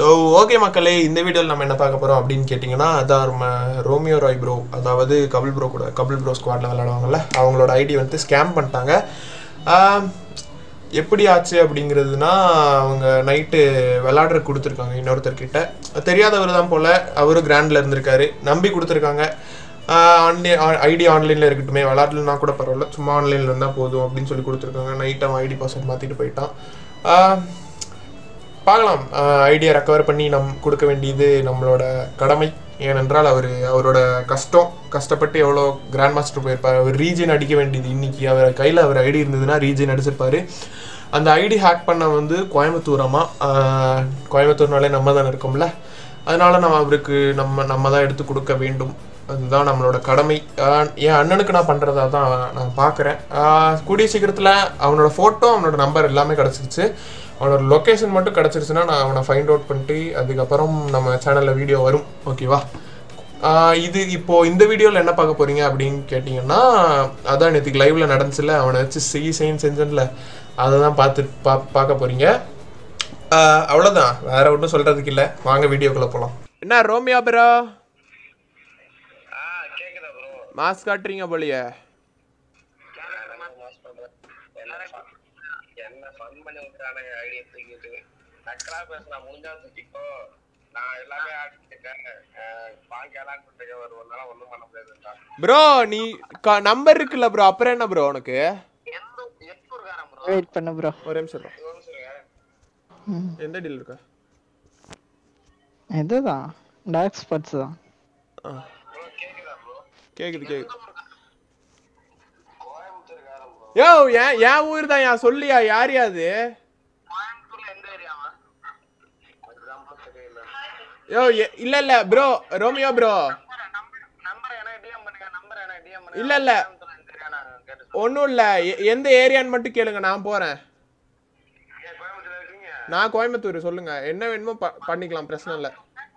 So okay மக்களே இந்த வீடியோவில் நம்ம என்ன பார்க்க போகிறோம் அப்படின்னு கேட்டிங்கன்னா அதான் நம்ம ரோமியோ ராய் ப்ரோ அதாவது கபில் ப்ரோ கூட கபில் ப்ரோ ஸ்குவாடில் விளையாடுவாங்கல்ல அவங்களோட ஐடி வந்து ஸ்கேம் பண்ணிட்டாங்க ஆம், எப்படி ஆச்சு அப்படிங்கிறதுனா அவங்க நைட்டு விளாட்ற கொடுத்துருக்காங்க இன்னொருத்தர்கிட்ட தெரியாதவர் தான் போல் அவரும் கிராண்டில் இருந்திருக்காரு நம்பி கொடுத்துருக்காங்க ஆன்லைன் ஐடி ஆன்லைனில் இருக்கட்டுமே விளாட்லனா கூட பரவாயில்ல சும்மா ஆன்லைனில் இருந்தால் போதும் அப்படின்னு சொல்லி கொடுத்துருக்காங்க நைட் அவன் ஐடி பாஸ்வேர்ட் மாற்றிட்டு போயிட்டான் ஆஹ், பார்க்கலாம் ஐடியா ரெக்கவர் பண்ணி நம் கொடுக்க வேண்டியது நம்மளோட கடமை ஏனென்றால் அவர் அவரோட கஷ்டம் கஷ்டப்பட்டு எவ்வளோ கிராண்ட் மாஸ்டர் போயிருப்பார் அவர் ரீஜன் அடிக்க வேண்டியது இன்னைக்கு அவர் கையில் அவர் ஐடி இருந்ததுன்னா ரீஜன் அடிச்சிருப்பாரு அந்த ஐடி ஹேக் பண்ண வந்து கோயம்புத்தூரமா ஆஹ், கோயம்புத்தூர்னாலே நம்ம தானே இருக்கோம்ல அதனால நம்ம அவருக்கு நம்ம நம்ம தான் எடுத்து கொடுக்க வேண்டும் அதுதான் நம்மளோட கடமை ஆஹ், என் அண்ணனுக்கு நான் பண்ணுறதா தான் நான் பார்க்குறேன் கூடிய சீக்கிரத்தில் அவனோட ஃபோட்டோ அவனோட நம்பர் எல்லாமே கிடச்சிருச்சு அவனோட லொக்கேஷன் மட்டும் கிடச்சிருச்சுன்னா நான் அவனை ஃபைண்ட் அவுட் பண்ணிட்டு அதுக்கப்புறம் நம்ம சேனலில் வீடியோ வரும் ஓகேவா ஆஹ் இது இப்போ இந்த வீடியோவில் என்ன பார்க்க போறீங்க அப்படின்னு கேட்டிங்கன்னா அதான் நேற்றுக்கு லைவ்ல நடந்துச்சுல அவனை வச்சு செய் செய்யும் செஞ்சன்ல அதை தான் பார்த்து பா பார்க்க போறீங்க ஆஹ் அவ்வளவுதான் வேற ஒன்றும் சொல்றதுக்கு இல்லை வாங்க வீடியோக்குள்ள போகலாம் என்ன ரோமியா ப்ரோ ஆ கேக்குதா ப்ரோ மாஸ்க் காட்டுறீங்க போலியே என்ன ஃபன் பண்ணி விட்டானுங்க ஐடியா தூக்கிட்டு நக்கலா பேசுனா முடிஞ்சா தூக்கிக்கோ நான் எல்லாமே ஆடிட்டுருக்கேன் பாக்கி எல்லாம் பண்ணிருக்கேன் ஒரு ஒரு நாள் ஒன்றும் பண்ண முடியாதுன்றா ப்ரோ நீ நம்பர் இருக்குல்ல ப்ரோ அப்புறம் என்ன ப்ரோ உனக்கு எந்த எப்பூர்காரன் ப்ரோ வெயிட் பண்ணு ப்ரோ ஒரு நிமிஷம் bro. இவனு சொல்லுங்க எந்த டீல் இருக்கா இதுதான் டார்க் ஸ்பாட்ஸ் தான் ப்ரோ கேக்குதா ப்ரோ கேக்குது கேக்குது கோயம்புத்தூர்காரன் ப்ரோ யோ ஏன் என் ஊர் தான் ஏன் சொல்லியா யார் யாது கோயம்புத்தூர்ல எந்த ஏரியாவா அதுதான் ப்ரோ தெரியல யோ எ- இல்ல இல்ல bro Romeo bro number number எனக்கு டிஎம் பண்ணுங்க நம்பர் எனக்கு டிஎம் பண்ணுங்க இல்ல, இல்ல. கோயம்புத்தூர்ல எந்த ஏரியா நான் கேட்டு ஒன்றும் இல்லை எந்த ஏரியான்னு மட்டும் கேளுங்க நான் போகிறேன் ஏன் கோயம்புத்தூர்ல இருக்கீங்க நான் கோயம்புத்தூர் சொல்லுங்க என்ன வேணுமோ ப பண்ணிக்கலாம் பிரச்சனை இல்லை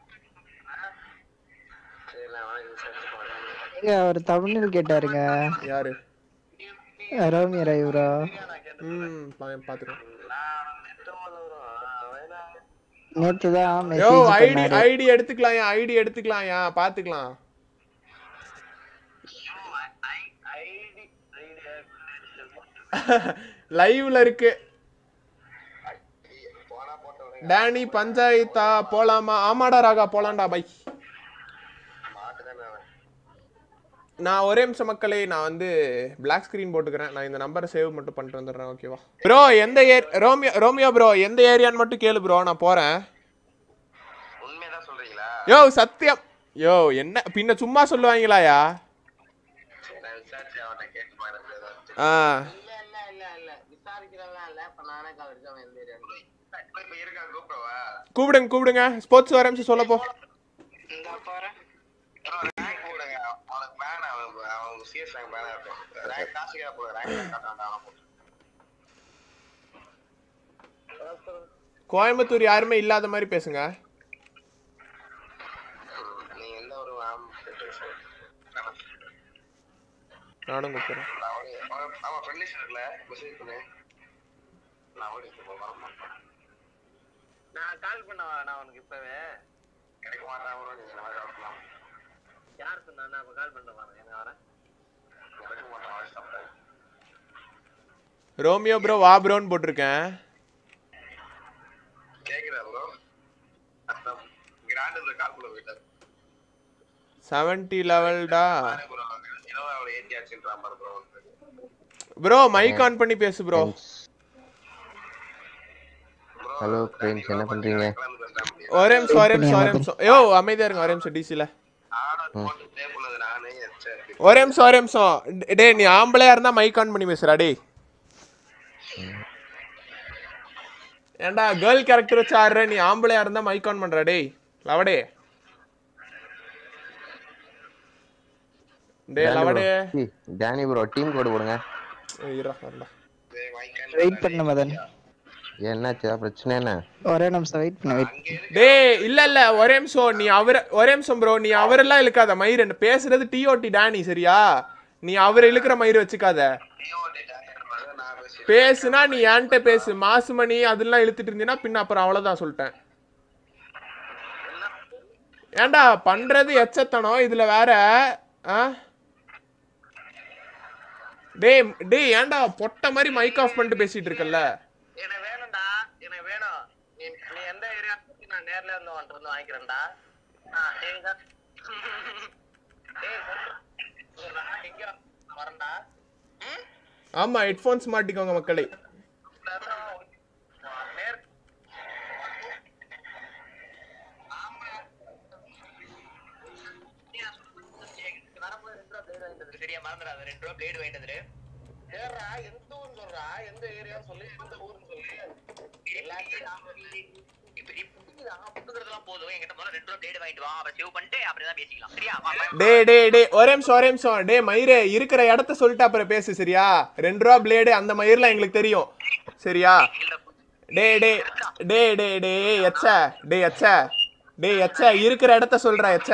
சரி நான் வாங்கி விசாரிச்சு போறேன் இங்க ஒரு தமிழில் கேட்டாருங்க யாரு ரோமி ராய் ப்ரோ ம் பார்த்துருவோம் நான் எத்தனை வரும் வேணா நேத்து தான் யோ மெசேஜ் ஐடி பண்ணாரு ஐடி எடுத்துக்கலாம் ஏன் ஐடி எடுத்துக்கலாம் ஏன் பார்த்துக்கலாம் ஐடி ஐடி லைவ்ல இருக்கு போனா போட்ட உடனே டேனி பஞ்சாயத்தா போலாமா ஆமாடா ராகா போலாம்டா பை மாட்டுதானே அவன் நான் ஒரே நிமிஷம் மக்களே நான் வந்து பிளாக் ஸ்க்ரீன் போட்டுக்கிறேன் நான் இந்த நம்பரை சேவ் மட்டும் பண்ணிட்டு வந்துடுறேன் ஓகேவா ப்ரோ எந்த ஏர் ரோமியோ ரோமியோ ப்ரோ எந்த ஏரியான்னு மட்டும் கேளு ப்ரோ நான் போகிறேன் உண்மையதான் சொல்றீங்களா யோ சத்தியம் யோ என்ன பின்ன சும்மா சொல்லுவாங்களாயா சரி நான் விசாரிச்சு அவன்கிட்ட கேட்டு பாருங்க ஆ இல்ல இல்ல இல்ல இல்ல விசாரிக்கிறவன் இல்ல இப்ப நானே கால் அடிச்சு அவன் எந்த ஏரியா இப்ப இப்ப இருக்கான் கூப்பிடவா கூப்பிடுங்க கூப்பிடுங்க ஸ்போர்ட்ஸ் வரேன் சொல்லப்போ இந்த பாரு ரேங்க் போடுங்க அவனுக்கு மேன் அவன் அவன் சிஎஸ் ரேங்க் மேனா இருக்கும் ரேங்க் காசுக்கா போல ரேங்க் காட்டான் அவன் போட்டு கோயம்புத்தூர் யாருமே இல்லாத மாதிரி பேசுங்க நீ எந்த ஒரு ஆம் நானும் கூப்பிடுறேன் அவன் ஃப்ரெண்ட்லிஸ் இருக்குல்ல மெசேஜ் பண்ணு நான் ஓடி வரமா நான் கால் பண்ணவா நான் உனக்கு இப்பவே கிடைக்க மாட்டான் bro, நீங்க நான் காட்டலாம் யார் சொன்னா நான் அப்ப கால் பண்ண வரேன் என்ன வரேன் கிடைக்க மாட்டான் அவன் சாப்பிட்டேன் ரோமியோ ப்ரோ வா ப்ரோன்னு போட்டிருக்கேன் கேக்குதா ப்ரோ அதான் கிராண்ட் கால் பண்ண போயிட்டாரு செவன்டி லெவல்டா ப்ரோ இரவு அவளை ஏத்தியாச்சுன்றான் பாரு ப்ரோ ப்ரோ மைக் ஆன் பண்ணி பேசு ப்ரோ ஹலோ ஃப்ரெண்ட்ஸ் என்ன பண்றீங்க ஒரே நிமிஷம் ஒரே நிமிஷம் ஒரே நிமிஷம் யோ அமைதியா இருங்க ஒரே நிமிஷம் டிசில ஆர்டர் போட்டு ப்ளே பண்ணது நானே சரி ஒரே நிமிஷம் ஒரே நிமிஷம் டே- டேய் நீ ஆம்பளையா இருந்தா மைக் ஆன் பண்ணி பேசுறா டேய் ஏன்டா கேர்ள் கேரக்டர் வச்சு ஆடுற நீ ஆம்பளையா இருந்தா மைக் ஆன் பண்றா டேய் லவடே டேய் லவடே டேனி ப்ரோ டீம் கோடு போடுங்க இருடா வரடா வெயிட் பண்ணு மதன் என்னாச்சு ஏதாவது பிரச்சனை என்ன ஒரே நிமிஷம் வெயிட் பண்ணு வெயிட் டேய் இல்ல இல்ல ஒரே நிமிஷம் நீ அவர ஒரே நிமிஷம் ப்ரோ நீ அவரெல்லாம் இழுக்காத மயிர் என்ன பேசுறது டிஓடி டானி சரியா நீ அவர் இழுக்கிற மயிர் வச்சுக்காத நான் பேசி பேசுனா நீ என்கிட்ட பேசு மாசுமணி அதெல்லாம் இழுத்துட்டு இருந்தீன்னா பின்ன அப்புறம் அவ்வளவுதான் சொல்லிட்டேன் ஏன்டா பண்றது எச்சத்தனம் இதுல வேற ஆ டேய் டேய் ஏன்டா பொட்ட மாதிரி மைக் ஆஃப் பண்ணிட்டு பேசிட்டு இருக்கல்ல எனக்கு வேணும்டா எனக்கு வேணும் நீ நீ எந்த ஏரியா நான் நேர்ல இருந்து வந்துட்டு வந்து வாங்கிக்கிறேன்டா ஆ சரிங்க ஏய் சொல்றா, எங்க வரேன்டா ம் ஆமா ஹெட்ஃபோன்ஸ் மாட்டிக்கோங்க மக்களே நேர் சரியா மறந்துடாத ரெண்டு ரூபா பிளேடு வாங்கிட்டு வந்துரு சேர்றா எந்த ஊர்னு சொல்றா எந்த ஏரியா சொல்லு எந்த ஊர்னு சொல்லு எல்லாத்தையும் நான் சொல்லி இப்ப இப்ப புட்டுக்கிறதுலாம் போதும் என்கிட்ட முதல்ல ரெண்டு ரூபா பிளேடு வாங்கிட்டு வா அப்புறம் சேவ் பண்ணிட்டு அப்புறம் தான் பேசிக்கலாம் சரியா வா, வா. டேய் டேய் டேய் ஒரே நிமிஷம் ஒரே நிமிஷம் டேய் மயிரே இருக்கிற இடத்த சொல்லிட்டு அப்புறம் பேசு சரியா ரெண்டு ரூபா பிளேடு அந்த மயிர்லாம் எங்களுக்கு தெரியும் சரியா டேய் டேய் டேய் டேய் டேய் எச்ச டேய் எச்ச டேய் எச்ச இருக்கிற இடத்த சொல்ற எச்ச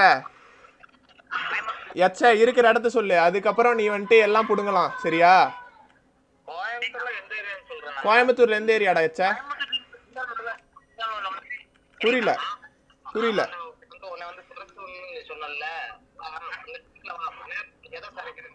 எச்ச இருக்கிற இடத்த சொல்லு அதுக்கப்புறம் நீ வந்துட்டு எல்லாம் புடுங்கலாம் சரியா கோயம்புத்தூர்ல எந்த ஏரியான்னு சொல்றேன் கோயம்புத்தூர்ல எந்த ஏரியாடா எச்ச புரியல புரியல உன்னை வந்து திருத்தூர்னு சொன்னல எதை சரிக்கிறேன்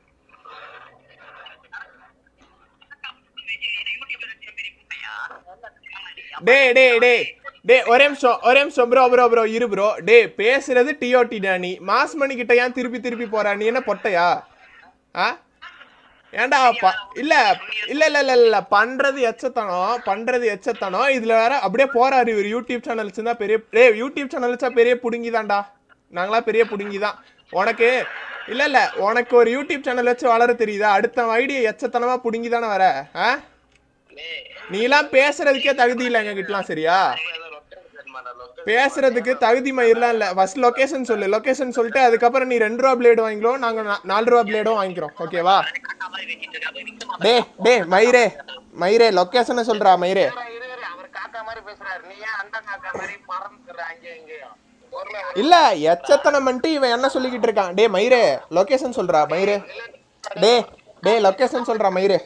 டேய் டேய் டேய் டேய் ஒரே நிமிஷம் ஒரே நிமிஷம் ப்ரோ ப்ரோ ப்ரோ இரு ப்ரோ டேய் பேசுறது டிஓடி டா நீ மாஸ் மணி கிட்ட ஏன் திருப்பி திருப்பி போற நீ என்ன பொட்டையா ஆ ஏன்டா ப இல்ல இல்ல இல்ல இல்ல இல்ல பண்றது எச்சத்தனம் பண்றது எச்சத்தனம் இதுல வேற அப்படியே போறாரு இவர் யூடியூப் சேனல் வச்சிருந்தா பெரிய டேய் யூடியூப் சேனல் வச்சா பெரிய புடுங்கி தான்டா நாங்களா பெரிய புடுங்கி தான் உனக்கு இல்ல இல்ல உனக்கு ஒரு யூடியூப் சேனல் வச்சு வளர தெரியுதா அடுத்த ஐடியா எச்சத்தனமா புடுங்கி தானே வர ஆ நீலாம் பேசுறதுக்கே தகுதி இல்லை எங்க கிட்டலாம் சரியா பேசுறதுக்கு தகுதி மயிர்லாம் இல்ல ஃபர்ஸ்ட் லொகேஷன் சொல்லு லொகேஷன் சொல்லிட்டு அதுக்கப்புறம் நீ ரெண்டு ரூபா பிளேடு வாங்கிக்கிறோம் நாங்க நா- நாலு ரூபா பிளேடும் வாங்கிக்கிறோம் ஓகேவா டே டே மயிரே மயிரே லொகேஷனை சொல்றா மயிரே இரு, இரு, அவர் காக்கா மாதிரி பேசுறாரு நீ ஏன் அந்த காக்கா மாதிரி பறந்துக்கிற அங்கேயும் இங்கேயும் பொருளை இல்ல எச்சத்தனம் பண்ணிட்டு இவன் என்ன சொல்லிக்கிட்டு இருக்கான் டே மயிரே லொகேஷன் சொல்றா மயிரே டே டே லொகேஷன் சொல்றா மயிரே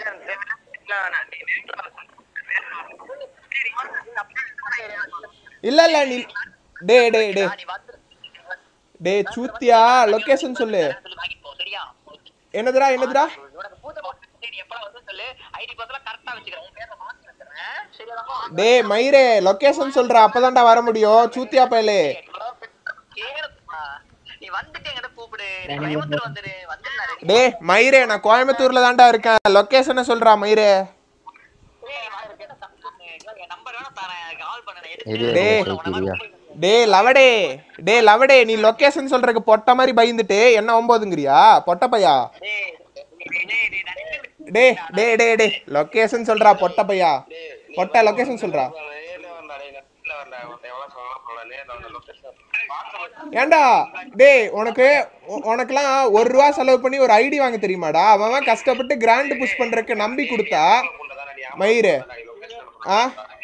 இல்ல இல்ல நீ டே டே டே டே சூத்தியா லொகேஷன் சொல்லு சரியா என்னதுடா என்னதுடா உனக்கு பூத்த போட்டு நீ எப்பலாம் வந்து சொல்லு ஐடி பாஸ்லாம் கரெக்டா வச்சுக்கிறேன் உன் பேரை மாத்தி வச்சுறேன் சரியா டே மயிரே லொகேஷன் சொல்ற அப்பதான்டா வர முடியும் சூத்தியா பயலே கேளுப்பா நீ வந்துட்டு என்கிட்ட கூப்பிடு நீ கோயம்புத்தூர் வந்துடு வந்துடுறாரு டே மயிரே நான் கோயம்புத்தூர்ல தான்டா இருக்கேன் லொகேஷனை சொல்றா மயிரே என் நம்பர் வேணா தரேன் கால் பண்ண ஏரியா டே. சரியா டே லவடே டே லவடே நீ லொகேஷன் சொல்றதுக்கு பொட்ட மாதிரி பயந்துட்டு என்ன ஒன்பதுங்கிறியா பொட்ட பையா டே டே டே டே லொகேஷன் சொல்றா பொட்ட பையா பொட்ட லொகேஷன் சொல்றா ஏன்டா டேய் உனக்கு உ- உனக்கெல்லாம் ஒரு ரூபா செலவு பண்ணி ஒரு ஐடி வாங்க தெரியுமாடா அவன் அவன் கஷ்டப்பட்டு கிராண்ட் புஷ் பண்றதுக்கு நம்பி கொடுத்தா மயிறு ஆ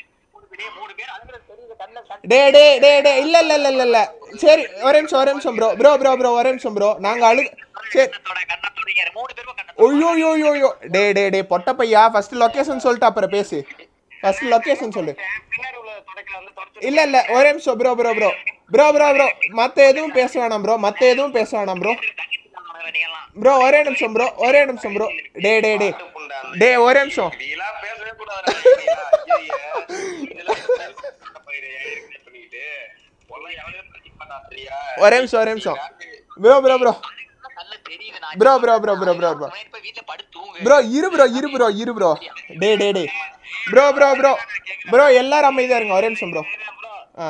டே டே டே டே இல்ல இல்ல இல்ல இல்ல இல்ல சரி ஒரே நிமிஷம் ஒரே நிமிஷம் ப்ரோ ப்ரோ ப்ரோ ப்ரோ ஒரே நிமிஷம் ப்ரோ நாங்க அழு சரி மூணு பேரும் கண்ண ஐயோ யோ யோ யோ டே டே டே பொட்ட பையா ஃபர்ஸ்ட் லொகேஷன் சொல்லிட்டு அப்புறம் பேசு ஃபர்ஸ்ட் லொகேஷன் சொல்லு பின்னாடி உள்ள தொடக்கல வந்து தொடச்சு இல்ல இல்ல ஒரே நிமிஷம் bro bro bro bro bro bro மத்த எதுவும் பேச வேணாம் ப்ரோ மத்த எதுவும் பேச வேணாம் ப்ரோ நீங்கலாம் ப்ரோ ஒரே நிமிஷம் ப்ரோ ஒரே நிமிஷம் ப்ரோ டே டே டே டே ஒரே நிமிஷம் நீலாம் பேசவே கூடாது ஒரே நிமிஷம் ஒரே நிமிஷம் bro bro bro bro bro bro bro bro bro வீட்டுல படுத்து தூங்கு ப்ரோ இரு ப்ரோ இரு ப்ரோ இரு ப்ரோ டே டே டே ப்ரோ ப்ரோ ப்ரோ ப்ரோ எல்லாரும் அமைதியா இருங்க ஒரே நிமிஷம் ப்ரோ ஆ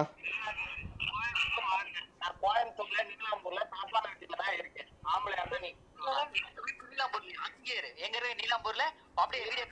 நான் கோயம்புத்தூர்ல நீலாம்பூர்ல சாப்பாடு வீட்டுல தான் இருக்கேன் ஆம்பளை வந்து நீ நீலாம்பூர் அங்கே இரு எங்க இருக்கு நீலாம்பூர்ல அப்படியே வீடியோ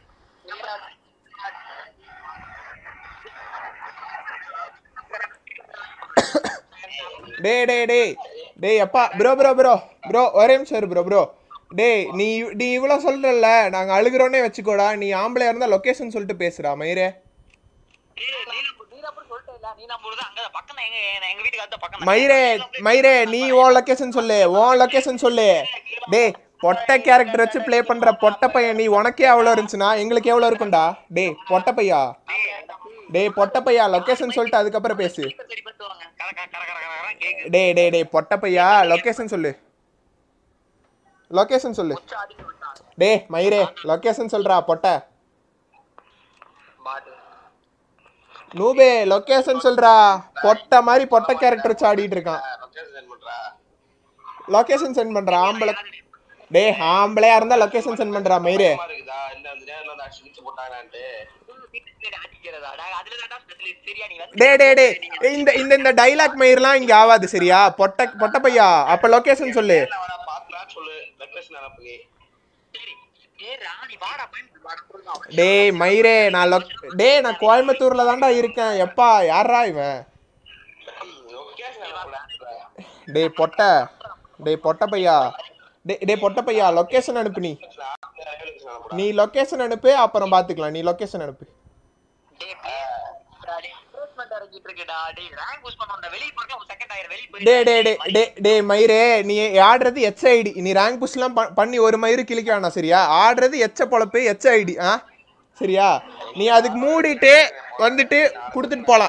டே டே டே டேய் அப்பா ப்ரோ ப்ரோ ப்ரோ ப்ரோ ஒரே நிமிஷம் இரு ப்ரோ ப்ரோ டேய் நீ நீ இவ்வளோ சொல்றல்ல நாங்க அழுகுறோன்னே வச்சுக்கோடா நீ ஆம்பளையா இருந்தா லொகேஷன் சொல்லிட்டு பேசுறா மயிரே நீலாம்பூர் நீலாம்பூர் சொல்லிட்டேன் இல்ல நீலாம்பூர் தான் அங்க பக்கம் தான் எங்க எங்க வீட்டுக்கு அந்த பக்கம் தான். மயிரே மயிரே நீ உன் லொகேஷன் சொல்லு உன் லொகேஷன் சொல்லு டேய் பொட்டை கேரக்டர் வச்சு ப்ளே பண்ற பொட்டை பையன் நீ உனக்கே அவ்வளோ இருந்துச்சுன்னா எங்களுக்கு எவ்வளோ இருக்கும்டா டேய் பொட்டை பையா டேய் பொட்டை பையா லொகேஷன் சொல்லிட்டு அதுக்கப்புறம் பேசு சரி பண்ணிட்டு வாங்க கர கர கர கர கர கேக்குது டேய் டேய் டேய் பொட்ட பையா லொகேஷன் சொல்லு லொகேஷன் சொல்லு உச்சா அடிக்க விட்டான் டேய் மயிரே லொகேஷன் சொல்றா பொட்ட பாட்டு நூபே லொகேஷன் சொல்றா பொட்ட மாதிரி பொட்ட கேரக்டர் வச்சு ஆடிட்டு இருக்கான் லொகேஷன் சென்ட் பண்றா லொகேஷன் சென்ட் பண்றா ஆம்பளை டேய் ஆம்பளையா இருந்தா லொகேஷன் சென்ட் பண்றா மயிரே பயமா இருக்குதா இல்ல அந்த நேரில் வந்து அடிச்சு போட்டாங்களான்ட்டு அடிக்கிறதா நாங்க அதுல தான் ஸ்பெஷலிஸ்ட் சரியா நீ வந்து டே டே டே இந்த இந்த இந்த டைலாக் மயிர்லாம் இங்க ஆவாது சரியா பொட்ட பொட்ட பையா அப்ப லொகேஷன் சொல்லு நேர்ல வாடா பாக்கலாம் சொல்லு லொகேஷன் அனுப்பு நீ சரி ஏய் ராணி வாடா பயன் வாடா கொடுங்க டேய் மயிரே நான் லொக் டேய் நான் கோயம்புத்தூர்ல தான்டா இருக்கேன் எப்பா யாரா இவன் லொகேஷன் அனுப்புடா டேய் பொட்ட டேய் பொட்ட பையா டேய் டேய் பொட்ட பையா லொகேஷன் அனுப்பு நீ லொகேஷன் அனுப்புடா நீ லொகேஷன் அனுப்பு அப்புறம் பாத்துக்கலாம் நீ லொகேஷன் அனுப்பு டேய் டேய் ரிக்ரூட்மென்ட் இறங்கிட்டு இருக்குடா டேய் ரேங்க் புஷ் பண்ண வந்த வெளிய போறேன் ஒரு செகண்ட் ஆயிரம் வெளிய போய் டே டே டே டே டே மயிரே நீ ஆடுறது எச் ஐடி நீ ரேங்க் புஷ்லாம் பண்ணி ஒரு மயிறு கிளிக்க வேணாம் சரியா ஆடுறது எச்ச பொழப்பு எச் ஐடி ஆ சரியா நீ அதுக்கு மூடிட்டு வந்துட்டு கொடுத்துட்டு போலாம்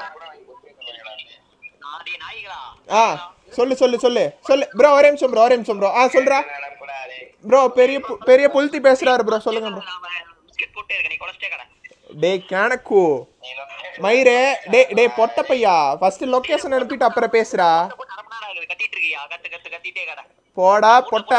நாடி நாய்களா ஆ சொல்லு சொல்லு சொல்லு சொல்லு ப்ரோ ஒரே நிமிஷம் ப்ரோ ஒரே நிமிஷம் ப்ரோ ஆ சொல்றா அனுப்புடா டேய் ப்ரோ பெரிய பு- பெரிய புல்தி பேசுறாரு ப்ரோ சொல்லுங்க ப்ரோ நாம பிஸ்கட் போட்டே இருக்க நீ கொலஸ்டே கடை டே கணக்கு மயிரே டே டே பொட்ட பையா ஃபர்ஸ்ட் லொகேஷன் அனுப்பிட்டு அப்புறம் பேசுறா போட்டு அரை மணி நேரம் ஆகுது கத்திட்டு இருக்கியா கத்து கத்து கத்திட்டே கடை போடா பொட்ட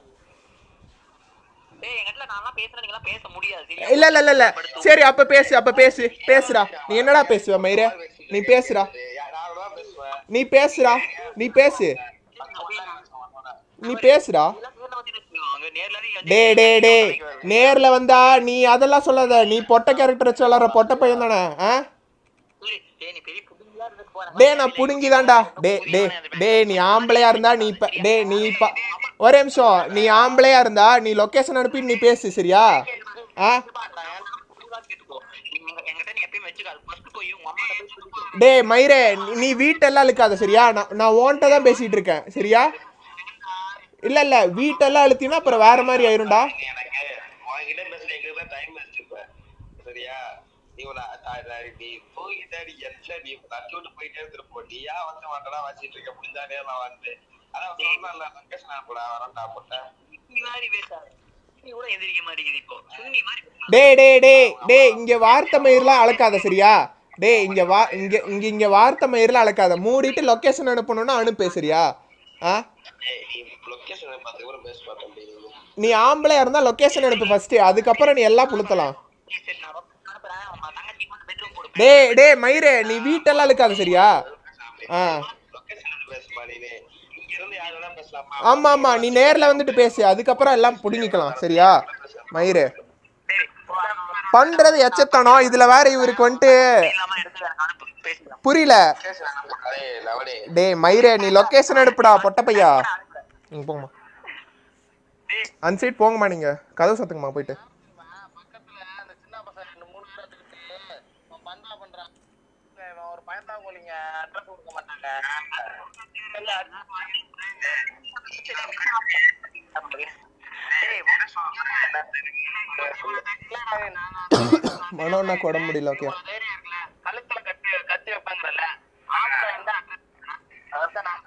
டேய் எங்கிட்ட நான்லாம் பேசுறேன் நீங்கலாம் பேச முடியாது சரியா? இல்ல இல்ல இல்ல இல்ல சரி அப்ப பேசு அப்ப பேசு பேசுடா நீ என்னடா பேசுவ மயிரே நீ பேசுடா நான் தான் பேசுவேன் நீ பேசுடா நீ பேசு நீ பேசுடா நேர்ல வந்து நிறுத்துவாங்க. நேர்ல நீ வந்து- டே டே டே நேர்ல வந்தா நீ அதெல்லாம் சொல்லாத நீ பொட்ட கேரக்டர் வச்சு விளாடுற பொட்ட பையன் தானே ஆ சரி, டேய் நீ பெரிய புடுங்கியா இருந்துட்டு போற. டே நான் புடுங்கிதான்டா டே டே டே நீ ஆம்பளையா இருந்தா நீ இப்ப டே நீ இப்ப ஒரே நிமிஷம் நீ ஆம்பளையா இருந்தா நீ லொகேஷன் அனுப்பி நீ பேசு சரியா ஆ புடிவா கேட்டுக்கோ. நீ எங்க- எங்கிட்ட நீ எப்பயும் வச்சுக்காத. first போய் உங்க அம்மாட்ட போய் சொல்லிக்கோ. டே மயிரே நீ- நீ வீட்டெல்லாம் இழுக்காத சரியா நான் நான் ஓன்ட்ட தான் பேசிட்டு இருக்கேன் சரியா இல்ல இல்ல வீட்டெல்லாம் அழுத்தினா அப்புறம் வேற மாதிரி ஆயிரும்டா எனக்கு உன்கிட்ட பேசுற எங்களுக்கு தான் டைம் வச்சிருப்பேன் சரியா நீ ஒரு அ- அ- நீ போய்கிட்ட நீ எச்ச நீ தட்டி விட்டு போயிட்டே இருப்போம் நீயா வந்து மாட்டடா வச்சிட்டு இருக்க முடிஞ்சானே நான் வந்து அதான் சொன்னல லொகேஷன் அனுப்புடா வரேன்டா போட்டேன் நீ மாதிரி பேசாத. நீ கூட எந்திரிக்க மாட்டேங்குது இப்போ. சுன்னி மாதிரி பேசாத. டே டே டே டே இங்க வார்த்தை மயிர்லாம் அளக்காத சரியா டே இங்க வா இங்க இங்க இங்க வார்த்தை மயிர்லாம் அளக்காத மூடிட்டு லொகேஷன் அனுப்பணும்னா அனுப்பு சரியா ஆ ஏய் நீ லொகேஷன் பார்த்து கூட பேச பார்த்தேன் நீ நீ ஆம்பளையா இருந்தா லொகேஷன் அனுப்பு ஃபர்ஸ்ட் அதுக்கப்புறம் நீ எல்லாம் புளுத்தலாம் சரி, சரி, நான் ரொம்ப அனுப்புறேன். உங்க தங்கச்சிக்கு மட்டும் bedroom போடு. டே டே மயிரே நீ வீட்டெல்லாம் இழுக்காத சரியா ஆ லொகேஷன் பேசுமா நீ இங்க இருந்து யார் வேணா பேசலாமா ஆமா ஆமா நீ நேர்ல வந்துட்டு பேசு அதுக்கப்புறம் எல்லாம் புடுங்கிக்கலாம் சரியா மயிரு சரி, போ. பண்றது எச்சத்தனம் இதுல வேற இவருக்கு வந்துட்டு இல்லாம எடுத்து எனக்கு அனுப்பு. பேசிக்கலாம். புரியல லொகேஷன் அனுப்புடா டேய் லவடே டே மயிரே நீ லொகேஷன் அனுப்புடா பொட்ட பையா ம், போங்கம்மா அந்த சைட் போங்கம்மா நீங்க கதவு சத்துங்கம்மா போயிட்டு பக்கத்துல அந்த சின்ன பசங்க ரெண்டு மூணு பேர் எடுத்துக்கிட்டு அவன் பந்தா பண்றான் இவன் ஒரு பயத்தான் கோலிங்க அட்ரஸ் கொடுக்க மாட்டாங்க இல்ல, டேய், இல்லடா, நான் மனோண்ணாக்கு உடம்பு முடியல ஓகே தைரியம் இருக்குல்ல கழுத்துல கட்டி கத்தி வைப்பாங்கல்ல ஆம்பளை இருந்தா அதான் நான்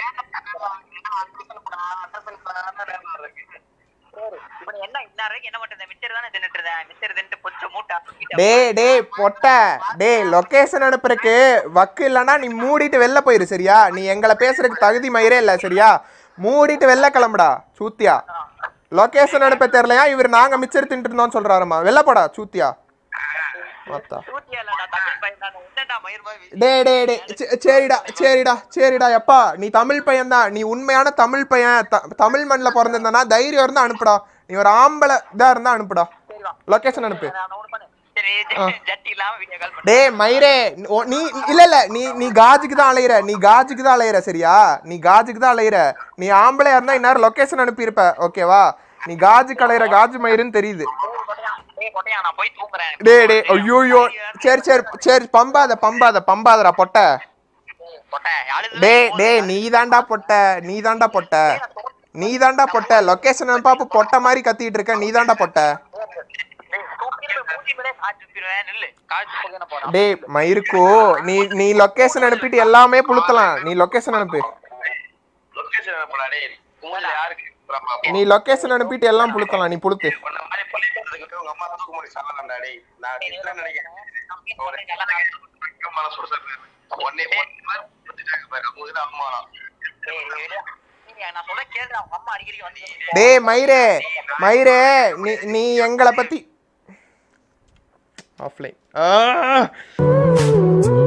இப்ப நீ என்ன இன்ன வரைக்கும் என்ன பண்றது மிச்சர் தானே தின்னுட்டு இருந்தேன் மிச்சர் தின்னுட்டு பொச்ச மூட்டை டே டே பொட்ட டே லொகேஷன் அனுப்புறதுக்கு வக்கு இல்லைன்னா நீ மூடிட்டு வெளில போயிரு சரியா நீ எங்களை பேசுறதுக்கு தகுதி மயிரே இல்லை சரியா மூடிட்டு வெளில கிளம்புடா சூத்தியா லொகேஷன் அனுப்ப தெரியலையா இவர் நாங்க மிச்சர் தின்ட்டு இருந்தோம்னு சொல்றாருமா வெளில போடா சூத்தியா மாத்தா சூத்தியா இல்ல நான் தமிழ் பையன் தான் என்னடா மயிர் மாதிரி டே டே டே சே- சரிடா சரிடா சரிடா எப்பா நீ தமிழ் பையன் தான் நீ உண்மையான தமிழ் பையன் த- தமிழ் மண்ணில் பிறந்திருந்தனா தைரியம் இருந்தா அனுப்புடா நீ ஒரு ஆம்பளை இதா இருந்தா அனுப்புடா லொகேஷன் அனுப்பு நான் ஒண்ணு பண்ணு சரி ஜட்டி இல்லாம வீடியோ கால் பண்ணு டே மயிரே ஓ, நீ இல்ல இல்ல நீ நீ காஜுக்கு தான் அலையிற நீ காஜுக்கு தான் அலையிற சரியா நீ காஜுக்கு தான் அலையிற நீ ஆம்பளையா இருந்தா இந்நேரம் லொகேஷன் அனுப்பியிருப்ப ஓகேவா நீ காஜுக்கு அலையிற காஜு மயிருன்னு தெரியுது டேய் கொட்டையா நான் போய் தூங்குறேன் டே டே ஐயோயோ சரி சரி சரி பம்பாத பம்பாத பம்பாதடா பொட்ட கொட்டை அழுது டே டே நீ தாண்டா பொட்ட நீ தாண்டா பொட்ட நீ தாண்டா பொட்ட லொகேஷன் அனுப்பாப்பு பொட்ட மாதிரி கத்திட்டு இருக்க நீ தாண்டா பொட்ட டேய் தூக்கிட்டு மூஞ்சி மேலே காய்ச்சி ஊத்திடுவேன் நில்லு காய்ச்சி போக போறான் டே மயிருக்கோ நீ நீ லொகேஷன் அனுப்பிட்டு எல்லாமே புளுத்தலாம் நீ லொகேஷன் அனுப்பு லொகேஷன் அனுப்புடா டேய் உங்களை யாருக்கு அனுப்புறா பாப்போம். நீ லொகேஷன் அனுப்பிட்டு எல்லாம் புழுக்கலாம் நீ புழுத்து உன்னை மாதிரி பள்ளி போறதுக்கு போய் உங்க அம்மா தூக்கு மூடி சொல்லலாம்டா டேய் நான் இல்லைன்னு நினைக்கிறேன் ஒரு மன சுடுசட்டு ஒன்னே ஒன்னு மாதிரி கொடுத்துட்டாங்க பாரு உங்களுக்கு தான் அவமானம் நான் சொல்ல கேள்வி அவங்க அம்மா அடிக்கடி வந்து டேய் மயிரே மயிரே நீ நீ எங்களை பத்தி ஆஃப்லைன்